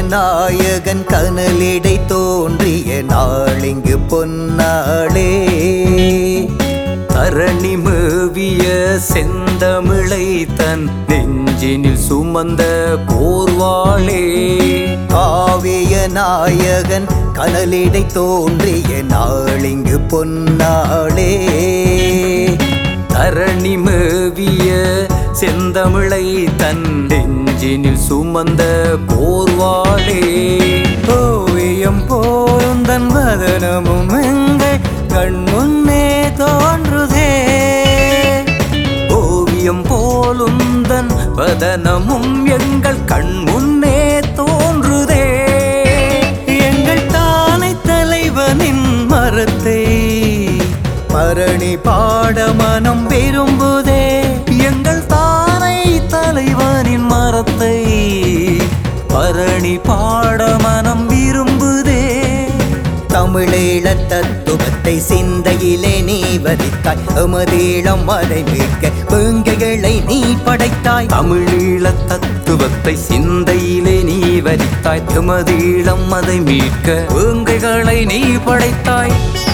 நாயகன் கனலிடை தோன்றிய நாளிங்கு பொன்னாளே தரணி மேவிய செந்தமிழை தன் நெஞ்சினில் சுமந்த போர்வாளே காவிய நாயகன் கனலிடை தோன்றிய நாளிங்கு பொன்னாளே தரணி மேவிய செந்தமிழை தன் நெஞ்சினில் சுமந்த போர்வாளே ஓவியம் போந்தன் வதனமும் எங்கள் கண் முன்னே தோன்றுதே ஓவியம் போலுந்தன் வதனமும் எங்கள் கண் முன்னே தோன்றுதே எங்கள் தானை தலைவனின் மரத்தை பரணி பாட மனம் விரும்புதே எங்கள் தானை தலைவனின் மரத்தை பரணி பாட மனம் விரும்புதே தமிழீழ தத்துவத்தை சிந்தையிலே நீ வதித்தாய் எமதீழம் அதை மீட்க வேங்கைகளை நீ படைத்தாய் தமிழீழ தத்துவத்தை சிந்தையிலே நீ வரித்தாய் எமதீழம் அதை மீட்க வேங்கைகளை நீ படைத்தாய்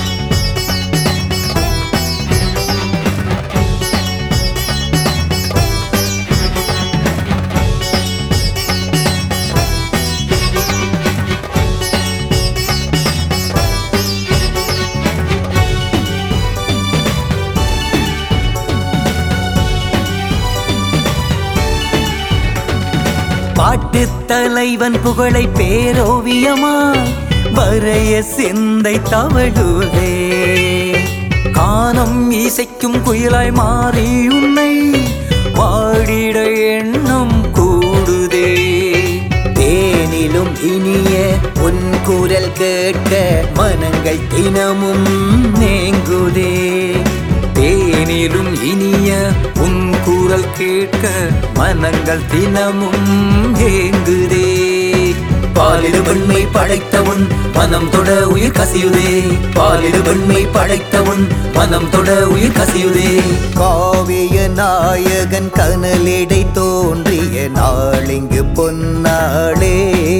பாட்டுத் தலைவன் புகழை பேரோவியமா வரைய சிந்தை தவழுதே கானம் இசைக்கும் குயிலாய் மாறி உன்னை வாடிட எண்ணம் கூடுதே தேனிலும் இனிய உன் குரல் கேட்க மனங்கள் தினமும் நேங்குதே தேனிலும் இனிய உன் குரல் கேட்க மனங்கள் தினமும் ஏங்குதே பாலிடு பெண்மை படைத்தவன் மனம் தொட உயிர் கசியுதே பாலிடு பெண்மை படைத்தவன் மனம் தொட உயிர் கசியுதே காவிய நாயகன் கனலிடை தோன்றிய நாளிங்கு பொன்னாளே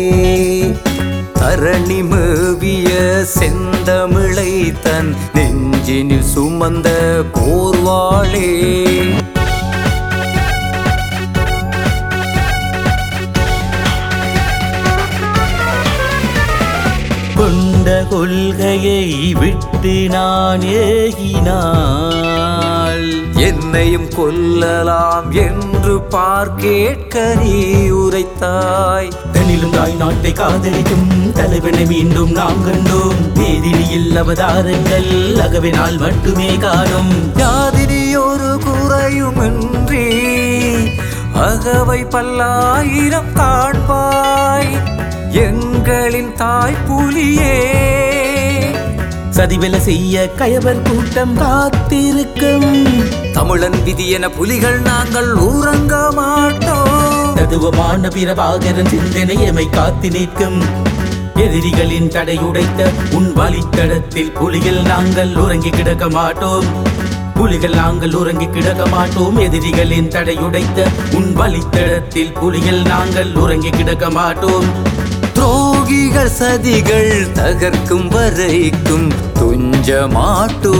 தரணி மேவிய செந்தமிழை தன் நெஞ்சினில் சுமந்த போர்வாளே கொண்ட கொள்கையை விட்டு நான் ஏகினால் என்னையும் கொல்லலாம் என்று பார்க்கேட்க நீ உரைத்தாய் தனிலும் தாய் நாட்டை காதலிக்கும் தலைவனை மீண்டும் நாம் கண்டோம் வேதினியில் அவதாரங்கள் அகவினால் மட்டுமே காணும் யாதிரியொரு குறையுமின்றி அகவை பல்லாயிரம் காண்பாய் எங்களின் தாய் புலியே சதிவெல செய்ய கயவர் கூட்டம் காத்திருக்கும் தமிழன் விதி என புலிகள் நாங்கள் உறங்க மாட்டோம் ததுவமான பிரபாகரன் சிந்தனை எமை காத்து நிற்கும் எதிரிகளின் தடையுடைத்த உன் வழித்தடத்தில் புலிகள் நாங்கள் உறங்கி கிடக்க மாட்டோம் புலிகள் நாங்கள் உறங்கி கிடக்க மாட்டோம் எதிரிகளின் தடையுடைத்த உன் வழித்தடத்தில் புலிகள் நாங்கள் உறங்கி கிடக்க மாட்டோம் துரோகிகள் சதிகள் தகர்க்கும் வரைக்கும் துஞ்ச மாட்டோ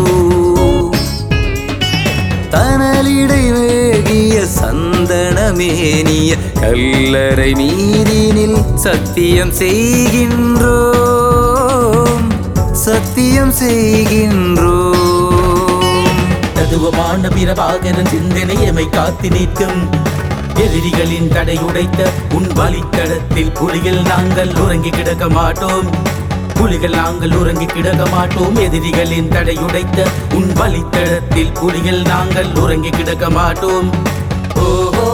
தனலிடை வேகிய சந்தனமேனிய கல்லறை மீதினில் சத்தியம் செய்கின்றோம் சத்தியம் செய்கின்றோம் ததுவமான பிரபாகரன் சிந்தனை எமை காத்து நிற்கும் எதிரிகளின் தடையுடைத்த உன் வழித்தடத்தில் புலிகள் நாங்கள் உறங்கி கிடக்க மாட்டோம் புலிகள் நாங்கள் உறங்கி கிடக்க மாட்டோம் எதிரிகளின் தடையுடைத்த உன் வழித்தடத்தில் புலிகள் நாங்கள் உறங்கி கிடக்க மாட்டோம் ஓஹோ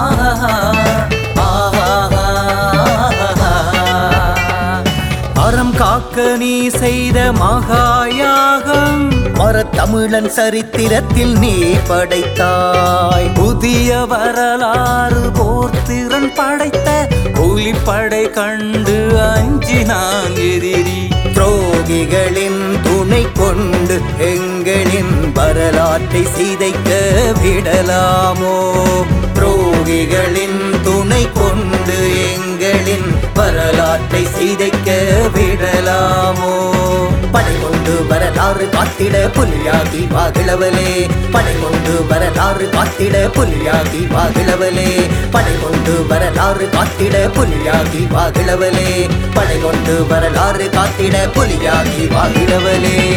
அறம் காக்க நீ செய்த மகாயாகம் மரத்தமிழன் சரித்திரத்தில் நீ படைத்தாய் புதிய வரலாறு போர்த்திறன் படைத்த கூலிப்படை கண்டு அஞ்சினாங் எதிரி துரோகிகளின் துணை கொண்டு எங்களின் வரலாற்றை சிதைக்க விடலாமோ துரோகிகளின் துணை கொண்டு எங்களின் வரலாற்றை சிதைக்க விடலாமோ படை கொண்டு வரலாறு காத்திட புலியாகி வாகிழவலே படை கொண்டு வரலாறு காத்திட புலியாகி வாகிழவலே படை கொண்டு வரலாறு காத்திட புலியாகி வாகிழவலே படை கொண்டு வரலாறு காத்திட புலியாகி வாகிழவலே